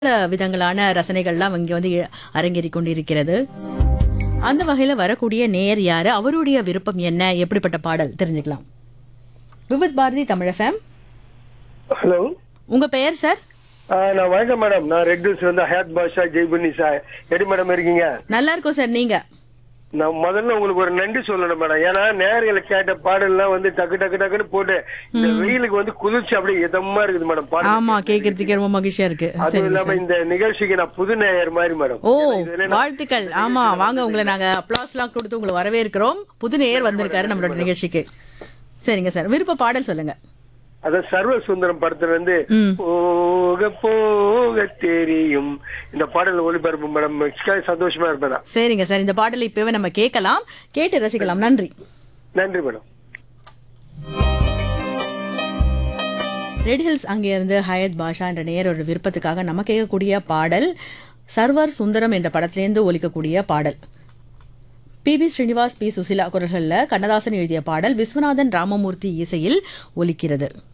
பல விதங்களான ரசனைகள்லாம் இங்கே வந்து இ- அரங்கேறிக் கொண்டிருக்கிறது அந்த வகையில் வரக்கூடிய நேர் யாரு அவருடைய விருப்பம் என்ன எப்படிப்பட்ட பாடல் தெரிஞ்சுக்கலாம் விவித் பாரதி தமிழ் ஃபேம் ஹலோ உங்க பெயர் சார் நான் வணக்கம் மேடம் நான் ரெட் ஹில்ஸ் வந்து ஹயாத் பாஷா ஜெய்புன்னி சார் எப்படி மேடம் இருக்கீங்க நல்லா இருக்கும் சார் நீங்க நான் முதல்ல உங்களுக்கு ஒரு நன்றி சொல்லணும் மேடம் ஏன்னா நேர்களை கேட்ட பாடல்லாம் வந்து டக்கு டக்கு டக்குன்னு போட்டு இந்த வெயிலுக்கு வந்து குளிர்ச்சி அப்படியே இதமா இருக்குது மேடம் பாடல் ஆமா கேட்கறதுக்கே ரொம்ப மகிழ்ச்சியா இருக்கு அதுவும் சரிங்க இல்லாம சார் இந்த நிகழ்ச்சிக்கு நான் புது நேயர் மாதிரி மேடம் ஓ ஏன்னா இதுல நான் வாழ்த்துக்கள் ஆமா வாங்க உங்களை நாங்க அப்ளாஸ்லாம் கொடுத்து உங்களை வரவேற்கிறோம் புது நேயர் வந்திருக்காரு நம்மளோட நிகழ்ச்சிக்கு சரிங்க சார் விருப்ப பாடல் சொல்லுங்க அதான் சர்வ சுந்தரம் படத்துல வந்து ம். போக போக தெரியும் இந்த பாடல் ஒளிபரப்பு மேடம் சந்தோஷமா இருப்பேன் நான். சரிங்க சார் இந்த பாடலை இப்பவே நம்ம கேட்கலாம் கேட்டு ரசிக்கலாம் நன்றி நன்றி மேடம் ரெட் ஹில்ஸ் அங்கேருந்து ஹயத் பாஷா என்ற நேரோட விருப்பத்துக்காக நம்ம கேட்கக்கூடிய பாடல் சர்வர் சுந்தரம் என்ற படத்திலேருந்து ஒலிக்கக்கூடிய பாடல் P B Srinivas P Susheela குரல்களில் கண்ணதாசன் எழுதிய பாடல் விஸ்வநாதன் ராமமூர்த்தி இசையில் ஒலிக்கிறது